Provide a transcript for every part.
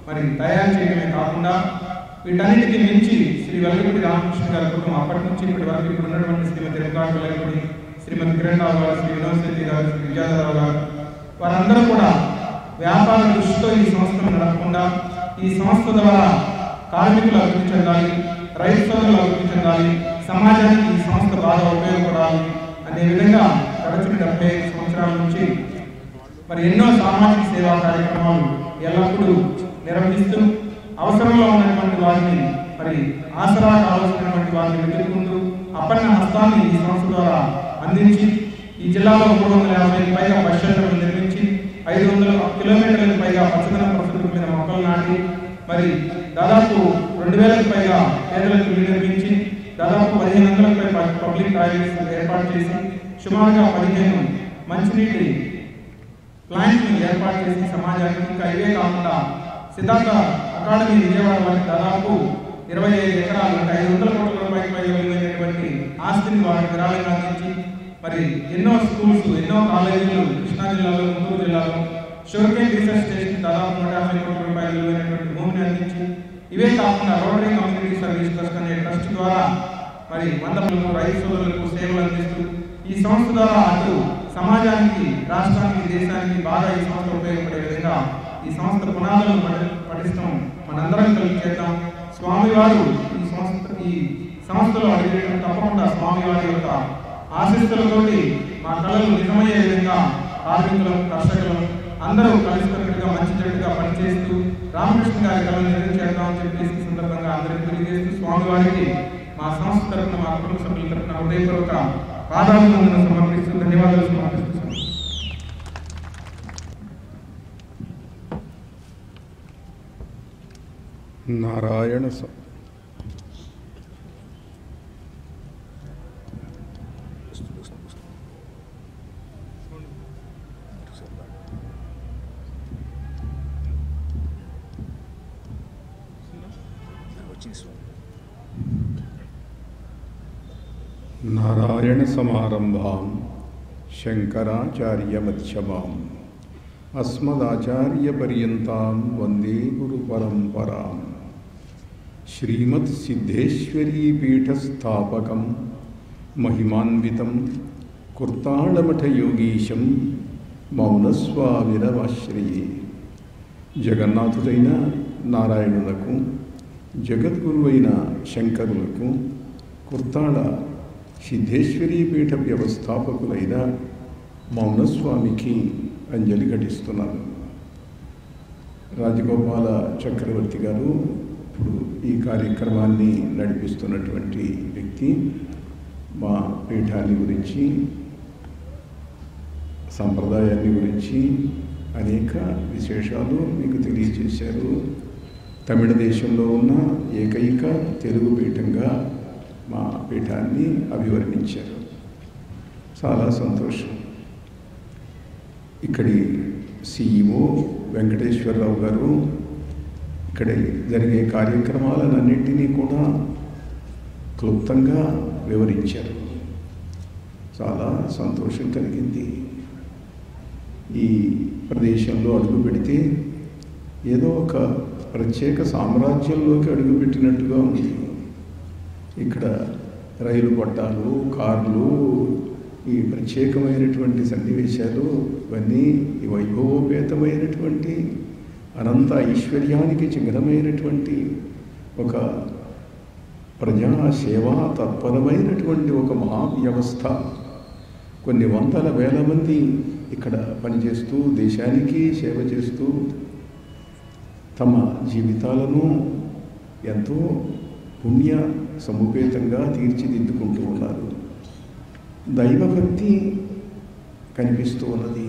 మరి తయారు చేయడమే కాకుండా వీటన్నిటికీ మించి శ్రీ వెల్లగపూడి రామకృష్ణ గారి కుటుంబం అప్పటి నుంచి ఇప్పటి వరకు ఇప్పుడు ఉన్నటువంటి శ్రీమతి రేఖాడు వెల్లగపూడి శ్రీమతి కిరణ్ రావు గారు శ్రీ వినోద్ శెట్టి గారు శ్రీ విజయాధరరావు గారు వారందరూ కూడా వ్యాపార దృష్టితో ఈ సంస్థను నడపకుండా ఈ సంస్థ ద్వారా కార్మికులు అభివృద్ధి చెందాలి రైతు సోదరులు అభివృద్ధి చెందాలి సమాజానికి ఈ సంస్థ బాగా ఉపయోగపడాలి అనే విధంగా గడిచిన డెబ్బై ఐదు సంవత్సరాల నుంచి మరి ఎన్నో సామాజిక సేవా కార్యక్రమాలు ఎల్లప్పుడూ నిర్వహిస్తూ అవసరంలో ఉన్నటువంటి వారిని మరి ఆసరా కావాల్సినటువంటి వారిని వెతుక్కుంటూ అపన్న హస్తాన్ని ఈ సంస్థ ద్వారా అందించి ఈ జిల్లాలో మూడు వందల యాభై పైగా బస్ షెల్టర్లు నిర్మించి ఐదు వందల కిలోమీటర్లకు పైగా పచ్చదనం ప్రస్తుతమైన మొక్కలు నాటి మరి దాదాపు రెండు వేలకు పైగా పేదలకు ఇల్లు నిర్మించి దాదాపు పదిహేను వందలకు పైగా పబ్లిక్ టాయిలెట్స్ ఏర్పాటు చేసి సుమారుగా పదిహేను మంచినీటి ప్లాంట్ని ఏర్పాటు చేసి సమాజానికి ఇంకా ఇవే కాకుండా సిద్ధార్థ అకాడమీ విజయవాడ వారికి దాదాపు ఇరవై ఐదు ఎకరాలు అంటే ఐదు వందల కోట్ల రూపాయల పైగా విలువైనటువంటి ఆస్తిని వారికి విరాళంగా అందించి మరి ఎన్నో స్కూల్స్ ఎన్నో కాలేజీలు కృష్ణా జిల్లాలో గుంటూరు జిల్లాలో షుగర్కేన్ రీసెర్చ్ స్టేషన్ దాదాపు నూట యాభై కోట్ల రూపాయల విలువైనటువంటి భూమిని అందించి ఇవే కాకుండా రోటరీ కమ్యూనిటీ సర్వీస్ ట్రస్ట్ అనే ట్రస్ట్ ద్వారా మరి వందలకు రైతు సోదరులకు సేవలు అందిస్తూ ఈ సంస్థ ద్వారా అటు సమాజానికి రాష్ట్రానికి దేశానికి బాగా ఈ సంస్థ ఉపయోగపడే విధంగా ఈ సంస్థ పునాదులను పటి- పటిష్టం మనందరం కలిసి చేద్దాం స్వామివారు ఈ సంస్థ ఈ సంస్థలో అడిగేయడం తప్పకుండా స్వామివారి యొక్క ఆశీస్సులతోటి మా కళలు నిజమయ్యే విధంగా కార్మికులు కర్షకులు అందరూ కలిసికట్టుగా మంచి చెట్టుగా పనిచేస్తూ రామకృష్ణ గారి కళలు నిజం చేద్దామని చెప్పేసి ఈ సందర్భంగా అందరికీ తెలియజేస్తూ స్వామివారికి మా సంస్థ తరఫున మా కుటుంబ సభ్యుల తరఫున హృదయపూర్వక పాదాభివందనం సమర్పిస్తూ ధన్యవాదాలు సమర్పిస్తున్నాను నారాయణ స నారాయణ సమారంభాం శంకరాచార్యమధ్యమాం అస్మదాచార్యపర్యంతాం వందే గురు పరంపరాం శ్రీమత్ సిద్ధేశ్వరీ పీఠస్థాపకం మహిమాన్వితం కుర్తాళమఠయోగీశం మౌనస్వామిరవాశ్రయే జగన్నాథుడైన నారాయణులకు జగద్గురువైన శంకరులకు కుర్తాళ సిద్ధేశ్వరీ పీఠ వ్యవస్థాపకులైన మౌనస్వామికి అంజలి ఘటిస్తున్నాను రాజగోపాల చక్రవర్తి గారు ఇప్పుడు ఈ కార్యక్రమాన్ని నడిపిస్తున్నటువంటి వ్యక్తి మా పీఠాన్ని గురించి సంప్రదాయాన్ని గురించి అనేక విశేషాలు మీకు తెలియజేశారు తమిళ దేశంలో ఉన్న ఏకైక తెలుగు పీఠంగా మా పీఠాన్ని అభివర్ణించారు చాలా సంతోషం ఇక్కడి సిఇఓ వెంకటేశ్వరరావు గారు ఇక్కడ జరిగే కార్యక్రమాలన్నింటినీ కూడా క్లుప్తంగా వివరించారు చాలా సంతోషం కలిగింది ఈ ప్రదేశంలో అడుగు పెడితే ఏదో ఒక ప్రత్యేక సామ్రాజ్యంలోకి అడుగుపెట్టినట్టుగా ఉంది ఇక్కడ రైలు పట్టాలు కార్లు ఈ ప్రత్యేకమైనటువంటి సన్నివేశాలు ఇవన్నీ ఈ వైభవోపేతమైనటువంటి అనంత ఐశ్వర్యానికి చిహ్నమైనటువంటి ఒక ప్రజా సేవా తత్పరమైనటువంటి ఒక మహావ్యవస్థ కొన్ని వందల వేల మంది ఇక్కడ పనిచేస్తూ దేశానికి సేవ చేస్తూ తమ జీవితాలను ఎంతో పుణ్య సముపేతంగా తీర్చిదిద్దుకుంటూ ఉన్నారు దైవభక్తి కనిపిస్తూ ఉన్నది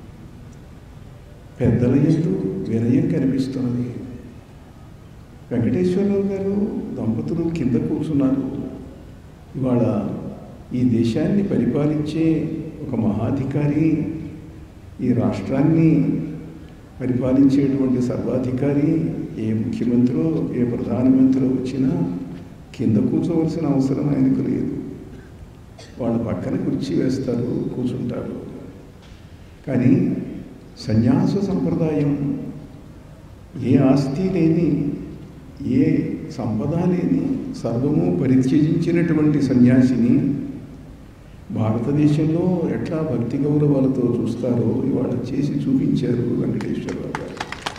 పెద్దల ఎందు వినయం కనిపిస్తున్నది వెంకటేశ్వరరావు గారు దంపతులు కింద కూర్చున్నారు ఇవాళ ఈ దేశాన్ని పరిపాలించే ఒక మహాధికారి ఈ రాష్ట్రాన్ని పరిపాలించేటువంటి సర్వాధికారి ఏ ముఖ్యమంత్రో ఏ ప్రధానమంత్రి వచ్చినా కింద కూర్చోవలసిన అవసరం ఆయనకు లేదు వాళ్ళ పక్కన కుర్చీ వేస్తారు కూర్చుంటారు కానీ సన్యాస సంప్రదాయం ఏ ఆస్తి లేని ఏ సంపద లేని సర్వము పరిత్యజించినటువంటి సన్యాసిని భారతదేశంలో ఎట్లా భక్తి గౌరవాలతో చూస్తారో ఇవాళ చేసి చూపించారు వెంకటేశ్వరరావు గారు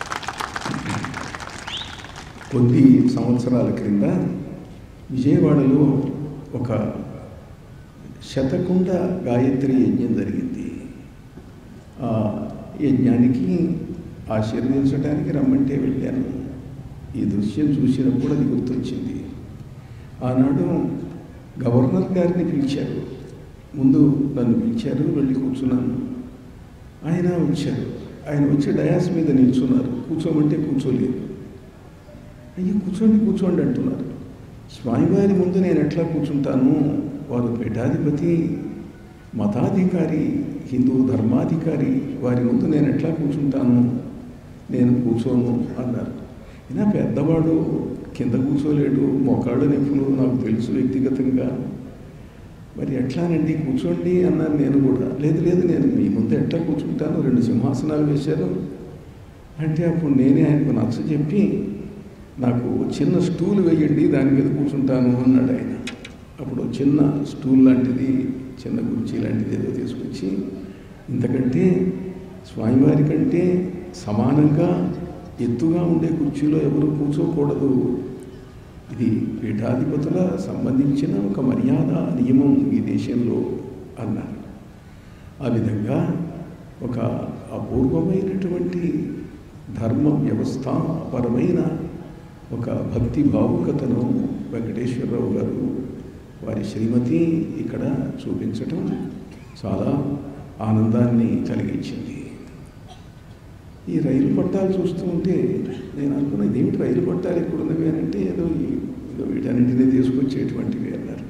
కొద్ది సంవత్సరాల క్రింద విజయవాడలో ఒక శతకుండ గాయత్రి యజ్ఞం జరిగింది ఆ యజ్ఞానికి ఆశీర్వదించడానికి రమ్మంటే వెళ్ళాను ఈ దృశ్యం చూసినప్పుడు అది గుర్తొచ్చింది ఆనాడు గవర్నర్ గారిని పిలిచారు ముందు నన్ను పిలిచారు వెళ్ళి కూర్చున్నాను ఆయన వచ్చారు ఆయన వచ్చి డయాస్ మీద నిల్చున్నారు కూర్చోమంటే కూర్చోలేదు అయ్యి కూర్చోండి కూర్చోండి అంటున్నారు స్వామివారి ముందు నేను ఎట్లా కూర్చుంటాను వారు పీఠాధిపతి మతాధికారి హిందూ ధర్మాధికారి వారి ముందు నేను ఎట్లా కూర్చుంటాను నేను కూర్చోను అన్నారు అయినా పెద్దవాడు కింద కూర్చోలేడు మొకాడు నొప్పులు నాకు తెలుసు వ్యక్తిగతంగా మరి ఎట్లానండి కూర్చోండి అన్నాను నేను కూడా లేదు లేదు నేను మీ ముందు ఎట్లా కూర్చుంటాను రెండు సింహాసనాలు వేశారు అంటే అప్పుడు నేనే ఆయనకు నచ్చ చెప్పి నాకు చిన్న స్టూల్ వేయండి దాని మీద కూర్చుంటాను అన్నాడు ఆయన అప్పుడు చిన్న స్టూల్ లాంటిది చిన్న కుర్చీ లాంటిది ఏదో తీసుకొచ్చి ఇంతకంటే స్వామివారి కంటే సమానంగా ఎత్తుగా ఉండే కుర్చీలో ఎవరు కూర్చోకూడదు ఇది పీఠాధిపతుల సంబంధించిన ఒక మర్యాద నియమం ఈ దేశంలో అన్నారు ఆ విధంగా ఒక అపూర్వమైనటువంటి ధర్మ వ్యవస్థాపరమైన ఒక భక్తి భావుకతను వెంకటేశ్వరరావు గారు వారి శ్రీమతి ఇక్కడ చూపించటం చాలా ఆనందాన్ని కలిగించింది ఈ రైలు పట్టాలు చూస్తూ ఉంటే నేను అనుకున్నా ఇదేమిటి రైలు పట్టాలు ఎక్కడున్నవి అని అంటే ఏదో ఈ- ఏదో వీటన్నింటినీ తీసుకొచ్చేటువంటివి అన్నారు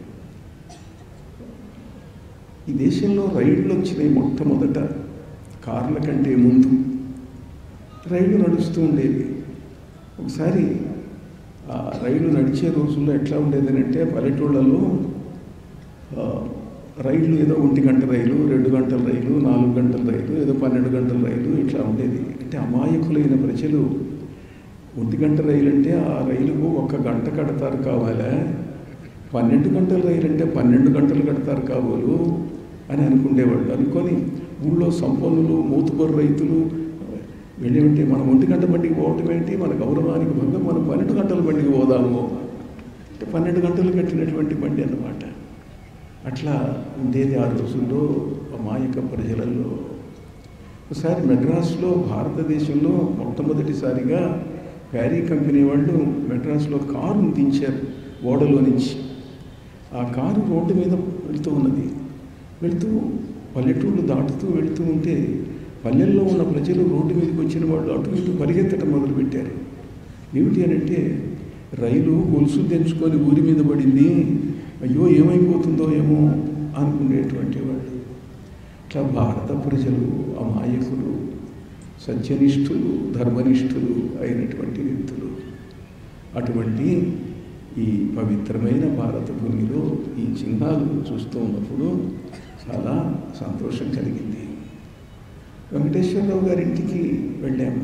ఈ దేశంలో రైళ్లు వచ్చినాయి మొట్టమొదట కార్ల కంటే ముందు రైళ్లు నడుస్తూ ఉండేవి ఒకసారి ఆ రైలు నడిచే రోజుల్లో ఎట్లా ఉండేది అంటే పల్లెటూళ్ళలో ఆ, రైళ్ళు ఏదో ఒంటి గంట రైలు రెండు గంటల రైలు నాలుగు గంటల రైలు ఏదో పన్నెండు గంటల రైలు ఇట్లా ఉండేది అంటే అమాయకులైన ప్రజలు ఒంటి గంట రైలు అంటే ఆ రైలుకు ఒక గంట కడతారు కావాలా పన్నెండు గంటల రైలు అంటే పన్నెండు గంటలు కడతారు కాబోలు అని అనుకునేవాళ్ళు అనుకొని ఊళ్ళో సంపన్నులు మూతుకొర రైతులు వెళ్ళేమంటే మనం ఒంటి గంట బండికి పోవటం ఏంటి మన గౌరవానికి భంగం మనం పన్నెండు గంటల బండికి పోదాము అంటే పన్నెండు గంటలు కట్టినటువంటి బండి అన్నమాట అట్లా ఉండేది ఆ రోజుల్లో అమాయక ప్రజలలో ఒకసారి మెడ్రాస్లో భారతదేశంలో మొట్టమొదటిసారిగా ప్యారీ కంపెనీ వాళ్ళు మెడ్రాస్లో కారును దించారు ఓడలో నుంచి ఆ కారు రోడ్డు మీద వెళ్తూ ఉన్నది వెళ్తూ పల్లెటూళ్ళు దాటుతూ వెళ్తూ ఉంటే పల్లెల్లో ఉన్న ప్రజలు రోడ్డు మీదకి వచ్చిన వాళ్ళు అటు ఇటు పరిగెత్తడం మొదలుపెట్టారు ఏమిటి అని అంటే రైలు గొలుసు తెంచుకొని ఊరి మీద పడింది అయ్యో ఏమైపోతుందో ఏమో అనుకునేటువంటి వాళ్ళు ఇట్లా భారత ప్రజలు అమాయకులు సత్యనిష్ఠులు ధర్మనిష్ఠులు అయినటువంటి వ్యక్తులు అటువంటి ఈ పవిత్రమైన భారత భూమిలో ఈ చిహ్నాలు చూస్తూ ఉన్నప్పుడు చాలా సంతోషం కలిగింది వెంకటేశ్వరరావు గారింటికి వెళ్ళాము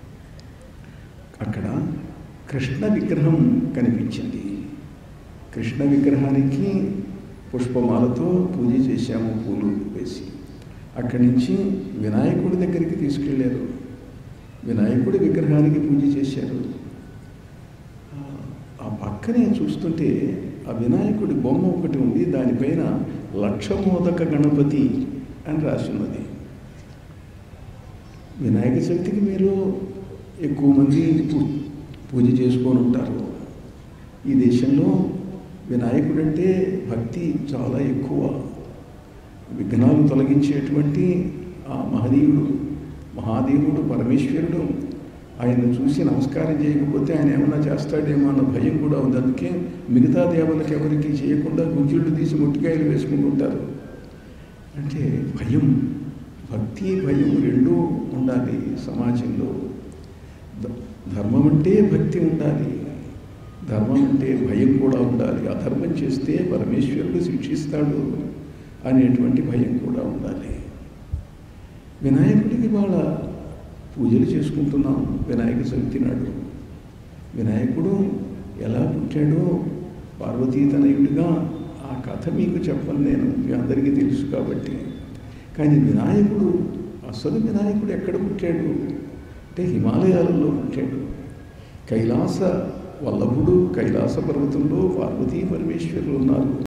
అక్కడ కృష్ణ విగ్రహం కనిపించింది కృష్ణ విగ్రహానికి పుష్పమాలతో పూజ చేశాము పూలు వేసి అక్కడి నుంచి వినాయకుడి దగ్గరికి తీసుకెళ్ళారు వినాయకుడి విగ్రహానికి పూజ చేశారు ఆ- ఆ పక్కనే చూస్తుంటే ఆ వినాయకుడి బొమ్మ ఒకటి ఉంది దానిపైన లక్షమోదక గణపతి అని రాసి ఉన్నది వినాయక చవితికి మీరు ఎక్కువ మంది పూ- పూజ చేసుకొని ఉంటారు ఈ దేశంలో వినాయకుడు అంటే భక్తి చాలా ఎక్కువ విఘ్నాలు తొలగించేటువంటి ఆ మహనీయుడు మహాదేవుడు పరమేశ్వరుడు ఆయన చూసి నమస్కారం చేయకపోతే ఆయన ఏమన్నా చేస్తాడేమో అన్న భయం కూడా ఉంది అందుకే మిగతా దేవులకు ఎవరికి చేయకుండా గుంజిళ్ళు తీసి ముట్టికాయలు వేసుకుంటుంటారు అంటే భయం భక్తి భయం రెండూ ఉండాలి సమాజంలో ధ- ధర్మం అంటే భక్తి ఉండాలి ధర్మం అంటే భయం కూడా ఉండాలి అధర్మం చేస్తే పరమేశ్వరుడు శిక్షిస్తాడు అనేటువంటి భయం కూడా ఉండాలి వినాయకుడికి వాళ్ళ పూజలు చేసుకుంటున్నాం వినాయక చవితి నాడు వినాయకుడు ఎలా పుట్టాడో పార్వతీతనయుడిగా ఆ కథ మీకు చెప్పను నేను మీ అందరికీ తెలుసు కాబట్టి కానీ వినాయకుడు అసలు వినాయకుడు ఎక్కడ పుట్టాడు అంటే హిమాలయాలలో పుట్టాడు కైలాస వల్లభుడు కైలాస పర్వతంలో పార్వతీ పరమేశ్వరులు ఉన్నారు